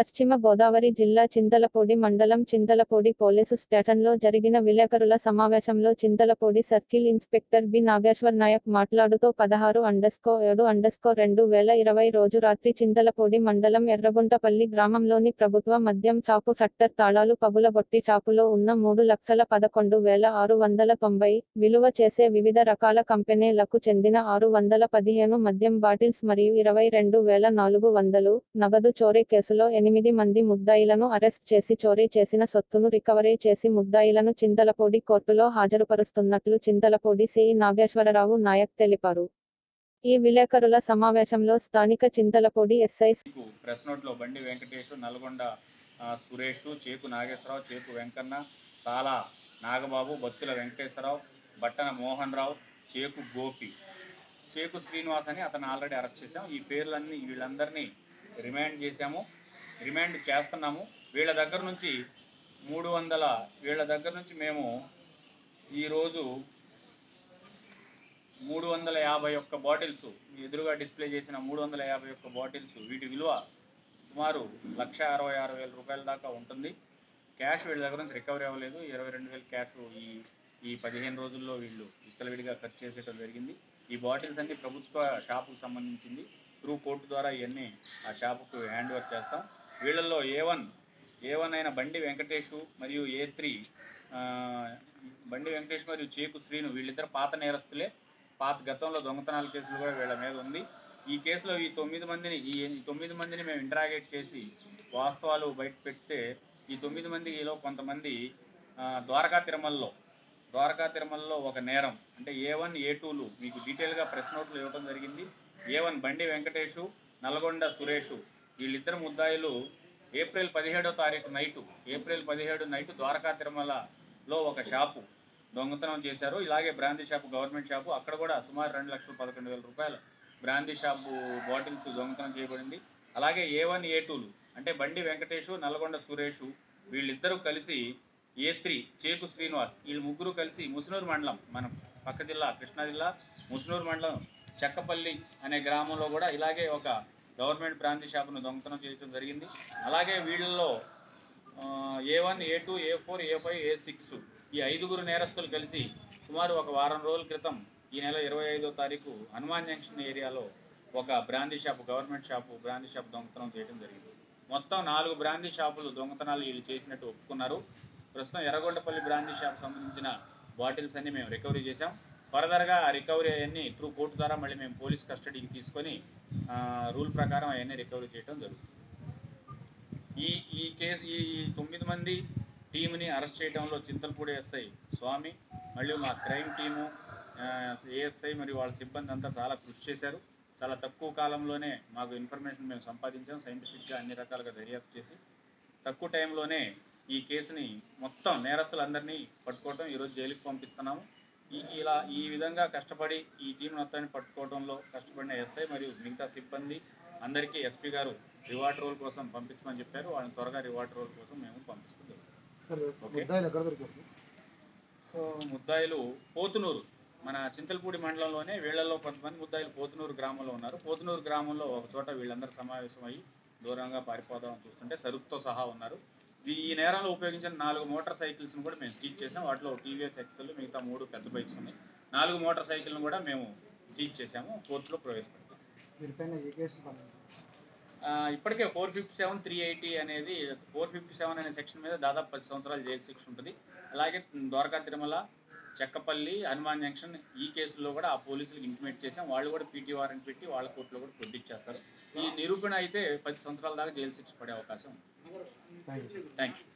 పశ్చిమ గోదావరి జిల్లా చింతలపూడి మండలం చింతలపూడి పోలీసు స్టేషన్లో జరిగిన విలేకరుల సమావేశంలో Chintalapudi circle inspector B Nageshwar Nayak మాట్లాడుతూ పదహారు అండర్స్కో ఏడు అండర్స్కో రెండు వేల ఇరవై రోజు రాత్రి చింతలపూడి మండలం ఎర్రగుంటపల్లి గ్రామంలోని ప్రభుత్వ మద్యం షాపు షట్టర్ తాళాలు పగులగొట్టి షాపులో ఉన్న మూడు లక్షల పదకొండు వేల ఆరు వందల తొంభై విలువ చేసే వివిధ రకాల కంపెనీలకు చెందిన ఆరు వందల పదిహేను మద్యం బాటిల్స్ మరియు ఇరవై రెండు వేల నాలుగు వందలు నగదు చోరీ కేసులో ఎనిమిది మంది ముద్దాయిలను అరెస్ట్ చేసి చోరీ చేసిన సొత్తును రికవరీ చేసి ముద్దాయిలను చింతలపూడి కోర్టులో హాజరుపరుస్తున్నట్లు చింతలపూడి సిఈ నాగేశ్వరరావు నాయక్ తెలిపారు ఈ విలేకరుల సమావేశంలో స్థానిక చింతలపూడి ఎస్ఐ మీకు ప్రెస్ నోట్లో బండి వెంకటేష్ నల్గొండ ఆ, సురేష్ చేకు నాగేశ్వరరావు చేకు వెంకన్న సాలా నాగబాబు బత్తుల వెంకటేశ్వరరావు బట్టన మోహన్ రావు చేకు గోపి చేకు శ్రీనివాస్ అని అతను ఆల్రెడీ అరెస్ట్ చేశాం ఈ పేర్లన్నీ వీళ్ళందరినీ రిమాండ్ చేశాము రిమాండ్ చేస్తున్నాము వీళ్ళ దగ్గర నుంచి మూడు వందల వీళ్ళ దగ్గర నుంచి మేము ఈరోజు మూడు వందల యాభై ఒక్క బాటిల్స్ మీ ఎదురుగా డిస్ప్లే చేసిన మూడు వందల యాభై ఒక్క బాటిల్స్ వీటి విలువ సుమారు లక్ష అరవై ఆరు వేల రూపాయల దాకా ఉంటుంది క్యాష్ వీళ్ళ దగ్గర నుంచి రికవరీ అవ్వలేదు ఇరవై రెండు వేల క్యాష్ ఈ ఈ పదిహేను రోజుల్లో వీళ్ళు విచ్చలవిడిగా ఖర్చు చేసేయడం జరిగింది ఈ బాటిల్స్ అన్ని ప్రభుత్వ షాపుకు సంబంధించింది త్రూ కోర్టు ద్వారా ఇవన్నీ ఆ షాపుకు హ్యాండ్ ఓవర్ చేస్తాం వీళ్ళల్లో ఏ వన్ ఏ వన్ అయిన బండి వెంకటేష్ మరియు ఏ త్రీ బండి వెంకటేష్ మరియు చేకు శ్రీను వీళ్ళిద్దరు పాత నేరస్తులే పాత గతంలో దొంగతనాల కేసులు కూడా వీళ్ళ మీద ఉంది ఈ కేసులో ఈ తొమ్మిది మందిని ఈ ఈ తొమ్మిది మందిని మేము ఇంటరాగేట్ చేసి వాస్తవాలు బయట పెడితే ఈ తొమ్మిది మందిలో కొంతమంది ఆ, ద్వారకా తిరుమలలో ద్వారకా తిరుమలలో ఒక నేరం అంటే ఏ వన్ ఏ టూలు మీకు డీటెయిల్గా ప్రెస్ నోట్లు ఇవ్వడం జరిగింది ఏ వన్ బండి వెంకటేషు నల్గొండ సురేషు వీళ్ళిద్దరు ముద్దాయిలు ఏప్రిల్ పదిహేడో తారీఖు నైటు ఏప్రిల్ పదిహేడు నైటు ద్వారకా తిరుమలలో ఒక షాపు దొంగతనం చేశారు ఇలాగే బ్రాందీ షాపు గవర్నమెంట్ షాపు అక్కడ కూడా సుమారు రెండు లక్షల పదకొండు వేల రూపాయలు బ్రాందీ షాపు బాటిల్స్ దొంగతనం చేయబడింది అలాగే ఏ వన్ ఏ టూలు అంటే బండి వెంకటేషు నల్గొండ సురేషు వీళ్ళిద్దరూ కలిసి ఏ త్రీ చేకు శ్రీనివాస్ వీళ్ళు ముగ్గురు కలిసి ముసునూరు మండలం మనం పక్క జిల్లా కృష్ణా జిల్లా ముసునూరు మండలం చెక్కపల్లి అనే గ్రామంలో కూడా ఇలాగే ఒక గవర్నమెంట్ బ్రాంతి షాపును దొంగతనం చేయడం జరిగింది అలాగే వీళ్ళలో A one A two A four A five A six ఈ ఐదుగురు నేరస్తులు కలిసి సుమారు ఒక వారం రోజుల క్రితం ఈ నెల ఇరవై ఐదో తారీఖు హనుమాన్ జంక్షన్ ఏరియాలో ఒక brandy shop government shop brandy shop దొంగతనం చేయడం జరిగింది మొత్తం నాలుగు బ్రాందీ షాపులు దొంగతనాలు వీళ్ళు చేసినట్టు ఒప్పుకున్నారు ప్రస్తుతం ఎర్రగొండపల్లి బ్రాందీ షాప్ సంబంధించిన బాటిల్స్ అన్ని మేము రికవరీ చేశాం ఫర్దర్గా ఆ రికవరీ అవన్నీ త్రూ కోర్టు ద్వారా మళ్ళీ మేము పోలీస్ కస్టడీకి తీసుకొని ఆ, రూల్ ప్రకారం అవన్నీ రికవరీ చేయడం జరుగుతుంది ఈ ఈ కేసు ఈ ఈ తొమ్మిది మంది టీంని అరెస్ట్ చేయడంలో చింతలపూడి ఎస్ఐ స్వామి మళ్ళీ మా క్రైమ్ టీము ఏఎస్ఐ మరియు వాళ్ళ సిబ్బంది అంతా చాలా కృషి చేశారు చాలా తక్కువ కాలంలోనే మాకు ఇన్ఫర్మేషన్ మేము సంపాదించాం సైంటిఫిక్గా అన్ని రకాలుగా దర్యాప్తు చేసి తక్కువ టైంలోనే ఈ కేసుని మొత్తం నేరస్తులందరినీ పట్టుకోవడం ఈరోజు జైలుకి పంపిస్తున్నాము ఈ ఇలా ఈ విధంగా కష్టపడి ఈ టీం మొత్తాన్ని పట్టుకోవడంలో కష్టపడిన ఎస్ఐ మరియు మిగతా సిబ్బంది అందరికీ ఎస్పీ గారు రివార్డ్ రోల్ కోసం పంపించమని చెప్పారు వాళ్ళని త్వరగా రివార్డ్ రోల్ కోసం మేము పంపిస్తున్నాం సార్ ఓకే. ముద్దాయిలు ఎక్కడ దొరికారు సో ముద్దాయిలు పోతునూరు మన చింతలపూడి మండలంలోనే వీళ్ళల్లో కొంతమంది ముద్దాయిలు పోతునూరు గ్రామంలో ఉన్నారు పోతునూరు గ్రామంలో ఒక చోట వీళ్ళందరూ సమావేశం అయ్యి దూరంగా పారిపోదామని చూస్తుంటే సరుకుతో సహా ఉన్నారు ఈ ఈ నేరంలో ఉపయోగించిన నాలుగు మోటార్ సైకిల్స్ని కూడా మేము సీజ్ చేసాం వాటిలో టీవీఎస్ ఎక్సెల్ మిగతా మూడు పెద్ద బైక్స్ ఉన్నాయి నాలుగు మోటార్ సైకిల్ని కూడా మేము సీజ్ చేసాము కోర్టులో ప్రవేశపెడతాం వీరిపైన ఏ కేసు పడింది ఆ, ఇప్పటికే four fifty seven three eighty అనేది ఫోర్ ఫిఫ్టీ సెవెన్ అనే సెక్షన్ మీద దాదాపు పది సంవత్సరాలు జైలు శిక్ష ఉంటుంది అలాగే ద్వారకా తిరుమల చెక్కపల్లి హనుమాన్ జంక్షన్ ఈ కేసుల్లో కూడా ఆ పోలీసులకు ఇంటిమేట్ చేసాం వాళ్ళు కూడా పీటీ వారెంట్ పెట్టి వాళ్ళ కోర్టులో కూడా ప్రొడ్యూస్ చేస్తారు ఈ నిరూపణ అయితే పది సంవత్సరాల దాకా జైలు శిక్ష పడే అవకాశం ఉంది థ్యాంక్ యూ థ్యాంక్ యూ